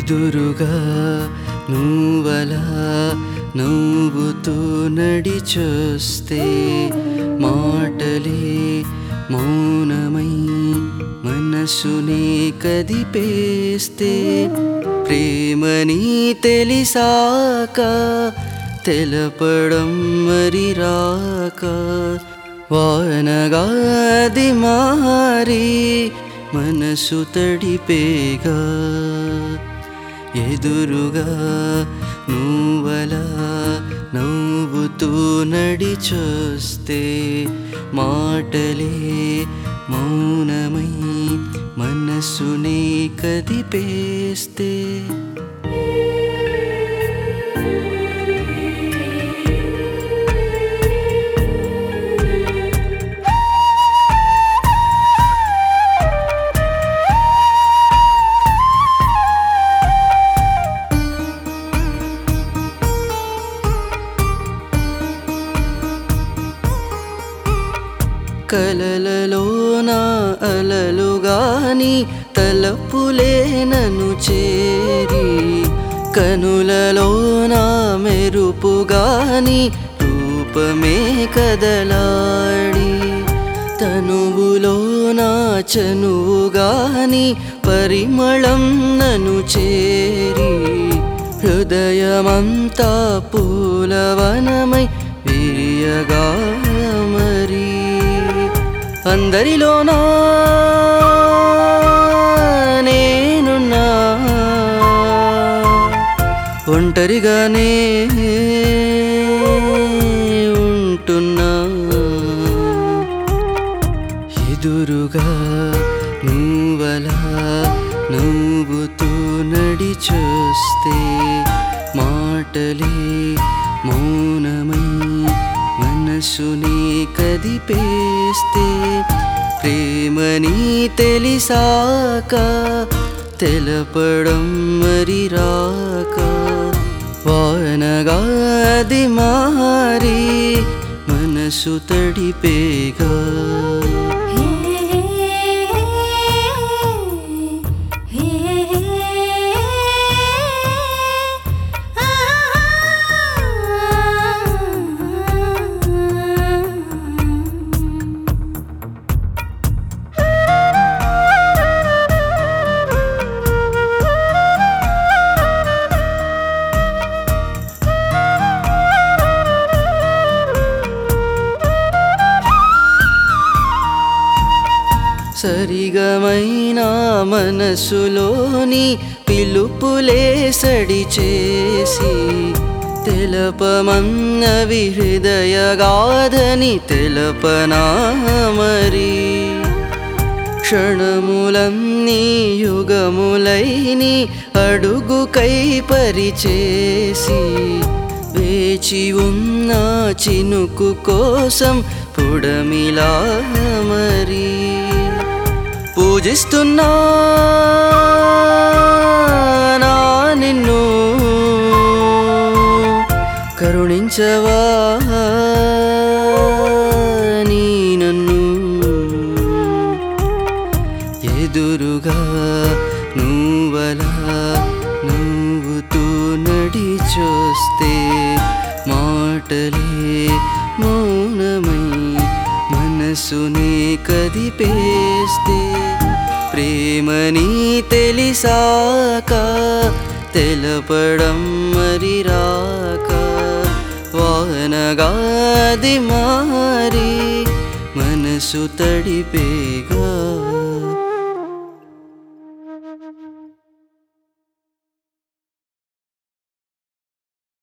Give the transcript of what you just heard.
ఎదురుగా నువ్వలా నవ్వుతూ నడిచొస్తే మాటలే మౌనమై మనసునే కదిపేస్తే ప్రేమని తెలిసాక తెలపడం మరి రాక వానగాది మారి మనసు తడిపేగా ఎదురుగా నువ్వలా నవ్వుతూ నడిచొస్తే మాటలే మౌనమై మనసునే కదిపేస్తే కలలలోన అలలుగాని తలపులే నన్ను చేరి కనులలోన మెరుపుగాని రూపమే కదలాడి తనువులోన చనువుగాని పరిమళం నన్ను చేరి హృదయమంతా పూలవనమై విరియగా మరి అందరిలోనా నేనున్నా ఒంటరిగానే ఉంటున్నా ఎదురుగా నువ్వలా నవ్వుతూ నడిచొస్తే మాటలే మౌనమై మనసుని కదిపేస్తే ప్రేమని తెలిసాక తెలపడం మరి రాక వానగాది మారి మనసు తడిపేగా సరిగమైన మనసులోని పిలుపులే సడి చేసి తెలపమన్నవి హృదయగాధని తెలపనా మరి క్షణములన్నీ యుగములైని అడుగుకై పరిచేసి వేచి ఉన్న చినుకు కోసం పుడమిలా మరి పూజిస్తున్నా నా నిన్ను కరుణించవా నీ నన్ను ఎదురుగా నువ్వలా నవ్వుతూ నడిచొస్తే మాటలే మౌనమై మనసునే కదిపేస్తే ప్రేమని తెలిసాక తెలపడం మరి రాక వానగాది మారి మనసు తడిపేగా